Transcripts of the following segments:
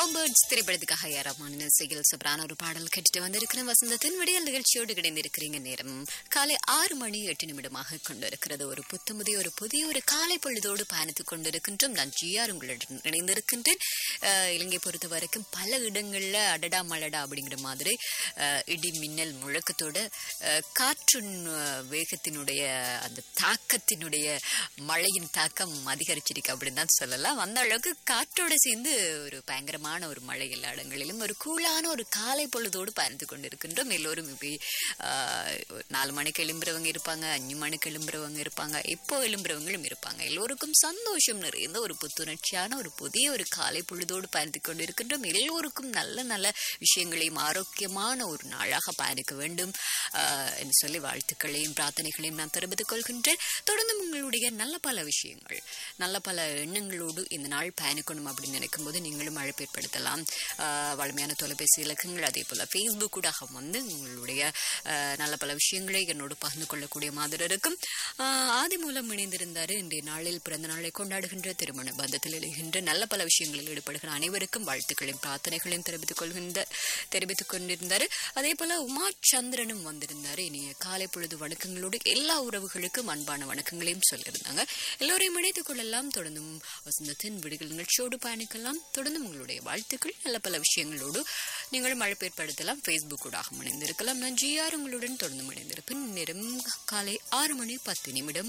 love birds திரைப்படத்துக்காக யாராமான இசையில் சூப்பரான ஒரு பாடல் கேட்டுட்டு வந்திருக்கிற வசந்தத்தின் விடியல் நிகழ்ச்சியோடு கிடைந்திருக்கிறீங்க நேரம் காலை ஆறு மணி எட்டு நிமிடமாக கொண்டிருக்கிறது ஒரு புத்தமுதிய ஒரு புதிய ஒரு காலை பொழுதோடு பயணித்துக் கொண்டிருக்கின்றோம் நான் ஜிஆர் உங்களுடன் இணைந்திருக்கின்றேன் அஹ், இலங்கை பொறுத்த வரைக்கும் பல இடங்கள்ல அடடா மலடா அப்படிங்கிற மாதிரி அஹ், இடி மின்னல் முழக்கத்தோட அஹ், காற்றின் அஹ், வேகத்தினுடைய அந்த தாக்கத்தினுடைய மழையின் தாக்கம் அதிகரிச்சிருக்கு அப்படின்னு தான் சொல்லலாம் அந்த அளவுக்கு காற்றோட சேர்ந்து ஒரு பயங்கரமான ஒரு மழை எல்லா இடங்களிலும் ஒரு கூலான ஒரு காலை பொழுதோடு பயணித்து கொண்டிருக்கின்றோம் எல்லோரும் இப்படி ஆஹ், நாலு மணிக்கு எழும்புறவங்க இருப்பாங்க அஞ்சு மணிக்கு எழும்புறவங்க இருப்பாங்க இப்போ எழும்புறவங்களும் இருப்பாங்க எல்லோருக்கும் சந்தோஷம் நிறைந்த ஒரு புத்துணர்ச்சியான ஒரு புதிய ஒரு காலை பொழுதோடு பயணித்து கொண்டிருக்கின்றோம் எல்லோருக்கும் நல்ல நல்ல விஷயங்களையும் ஆரோக்கியமான ஒரு நாளாக பயணிக்க வேண்டும் ஆஹ், என்று சொல்லி வாழ்த்துக்களையும் பிரார்த்தனைகளையும் நான் தெரிவித்துக் கொள்கின்றேன் தொடர்ந்து உங்களுடைய நல்ல பல விஷயங்கள் நல்ல பல எண்ணங்களோடு இந்த நாள் பயணிக்கணும் அப்படின்னு நினைக்கும் போது நீங்களும் அழைப்பு ஏற்படுத்தலாம் ஆஹ், வலிமையான தொலைபேசி இலக்கங்கள் அதே போல ஃபேஸ்புக் ஊடாக வந்து உங்களுடைய ஆஹ், நல்ல பல விஷயங்களை என்னோடு பகிர்ந்து கொள்ளக்கூடிய மாதிரி இருக்கும் ஆஹ், ஆதி மூலம் இணைந்திருந்தாரு இன்றைய நாளில் பிறந்த நாளை கொண்டாடுகின்ற திருமண பந்தத்தில் எழுகின்ற நல்ல பல விஷயங்களில் ஈடுபடுகிற அனைவருக்கும் வாழ்த்துக்களையும் பிரார்த்தனைகளையும் தெரிவித்துக் கொள்கின்ற தெரிவித்துக் கொண்டிருந்தாரு அதே போல உமா சந்திரனும் வந்திருந்தாரு இனிய காலை பொழுது வணக்கங்களோடு எல்லா உறவுகளுக்கும் அன்பான வணக்கங்களையும் சொல்லியிருந்தாங்க எல்லோரையும் இணைத்துக் கொள்ளலாம் தொடர்ந்தும் வசந்தத்தின் விடுகள் நிகழ்ச்சியோடு பயணிக்கலாம் தொடர்ந்து உங்களுடைய வாழ்த்துக்கள் நல்ல பல விஷயங்களோடு நீங்களும் அழைப்பு ஏற்படுத்தலாம் ஃபேஸ்புக் ஊடாக இணைந்திருக்கலாம் நான் ஜிஆர் உங்களுடன் தொடர்ந்து இணைந்திருப்பேன் நேரம் காலை ஆறு மணி பத்து நிமிடம்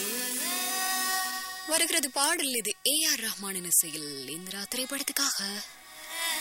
வருகிறது பாடல் இது ஏ ஆர் ரஹ்மானின் இசையில் இந்திரா திரைப்படத்துக்காக